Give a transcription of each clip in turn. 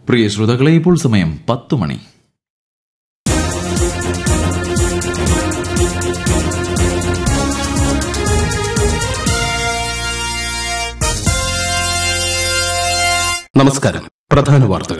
പ്രിയ ശ്രോതാക്കളെ ഇപ്പോൾ സമയം പത്തു മണി നമസ്കാരം പ്രധാന വാർത്തകൾ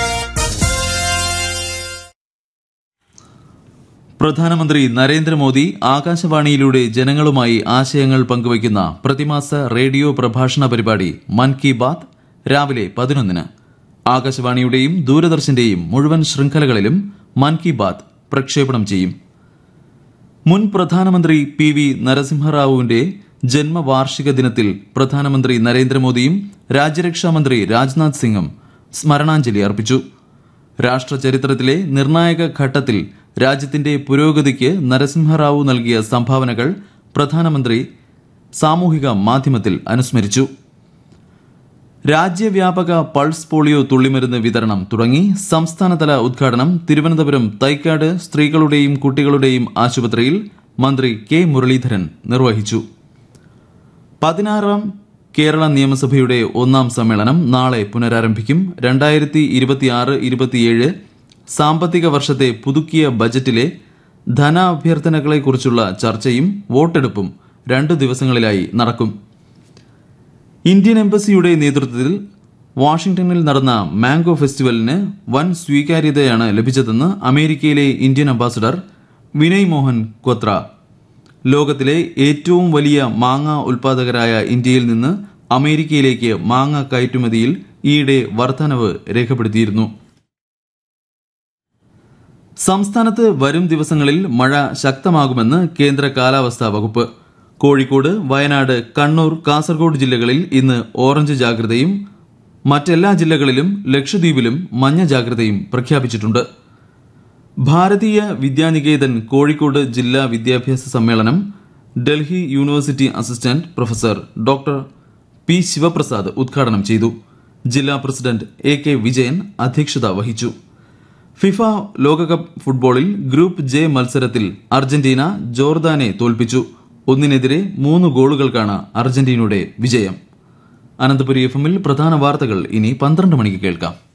പ്രധാനമന്ത്രി നരേന്ദ്രമോദി ആകാശവാണിയിലൂടെ ജനങ്ങളുമായി ആശയങ്ങൾ പങ്കുവയ്ക്കുന്ന പ്രതിമാസ റേഡിയോ പ്രഭാഷണ പരിപാടി മൻ കി ബാത് രാവിലെ പതിനൊന്നിന് ആകാശവാണിയുടെയും ദൂരദർശന്റെയും മുഴുവൻ ശൃംഖലകളിലും മൻ കി ബാത് പ്രക്ഷേപണം ചെയ്യും മുൻ പ്രധാനമന്ത്രി പി വി നരസിംഹറാവുവിന്റെ ജന്മവാർഷിക ദിനത്തിൽ പ്രധാനമന്ത്രി നരേന്ദ്രമോദിയും രാജ്യരക്ഷാമന്ത്രി രാജ്നാഥ് സിംഗും സ്മരണാഞ്ജലി അർപ്പിച്ചു രാഷ്ട്രചരിത്രത്തിലെ നിർണായക ഘട്ടത്തിൽ രാജ്യത്തിന്റെ പുരോഗതിക്ക് നരസിംഹറാവു നൽകിയ സംഭാവനകൾ പ്രധാനമന്ത്രി സാമൂഹിക മാധ്യമത്തിൽ അനുസ്മരിച്ചു രാജ്യവ്യാപക പൾസ് പോളിയോ തുള്ളിമരുന്ന് വിതരണം തുടങ്ങി സംസ്ഥാനതല ഉദ്ഘാടനം തിരുവനന്തപുരം തൈക്കാട് സ്ത്രീകളുടെയും കുട്ടികളുടെയും ആശുപത്രിയിൽ മന്ത്രി കെ മുരളീധരൻ നിർവഹിച്ചു പതിനാറാം കേരള നിയമസഭയുടെ ഒന്നാം സമ്മേളനം നാളെ പുനരാരംഭിക്കും രണ്ടായിരത്തി ഇരുപത്തിയാറ് ഇരുപത്തിയേഴ് സാമ്പത്തിക വർഷത്തെ പുതുക്കിയ ബജറ്റിലെ ധനാഭ്യർത്ഥനകളെക്കുറിച്ചുള്ള ചർച്ചയും വോട്ടെടുപ്പും രണ്ടു ദിവസങ്ങളിലായി നടക്കും ഇന്ത്യൻ എംബസിയുടെ നേതൃത്വത്തിൽ വാഷിംഗ്ടണിൽ നടന്ന മാംഗോ ഫെസ്റ്റിവലിന് വൻ സ്വീകാര്യതയാണ് ലഭിച്ചതെന്ന് അമേരിക്കയിലെ ഇന്ത്യൻ അംബാസഡർ വിനയ് മോഹൻ ക്വത്ര ലോകത്തിലെ ഏറ്റവും വലിയ മാങ്ങ ഉൽപാദകരായ ഇന്ത്യയിൽ നിന്ന് അമേരിക്കയിലേക്ക് മാങ്ങ കയറ്റുമതിയിൽ ഈയിടെ വർധനവ് രേഖപ്പെടുത്തിയിരുന്നു സംസ്ഥാനത്ത് വരും ദിവസങ്ങളിൽ മഴ ശക്തമാകുമെന്ന് കേന്ദ്ര കാലാവസ്ഥാ വകുപ്പ് കോഴിക്കോട് വയനാട് കണ്ണൂർ കാസർഗോഡ് ജില്ലകളിൽ ഇന്ന് ഓറഞ്ച് ജാഗ്രതയും മറ്റെല്ലാ ജില്ലകളിലും ലക്ഷദ്വീപിലും മഞ്ഞ ജാഗ്രതയും പ്രഖ്യാപിച്ചിട്ടുണ്ട് ഭാരതീയ വിദ്യാനികേതൻ കോഴിക്കോട് ജില്ലാ വിദ്യാഭ്യാസ സമ്മേളനം Delhi university assistant professor doctor P Sivaprasad ഉദ്ഘാടനം ചെയ്തു ജില്ലാ പ്രസിഡന്റ് എ കെ വിജയൻ അധ്യക്ഷത വഹിച്ചു ഫിഫ ലോകകപ്പ് ഫുട്ബോളിൽ ഗ്രൂപ്പ് ജെ മത്സരത്തിൽ അർജന്റീന ജോർദാനെ തോൽപ്പിച്ചു ഒന്നിനെതിരെ മൂന്ന് ഗോളുകൾക്കാണ് അർജന്റീനയുടെ വിജയം അനന്തപുരി എഫ് എമ്മിൽ പ്രധാന വാർത്തകൾ ഇനി പന്ത്രണ്ട് മണിക്ക് കേൾക്കാം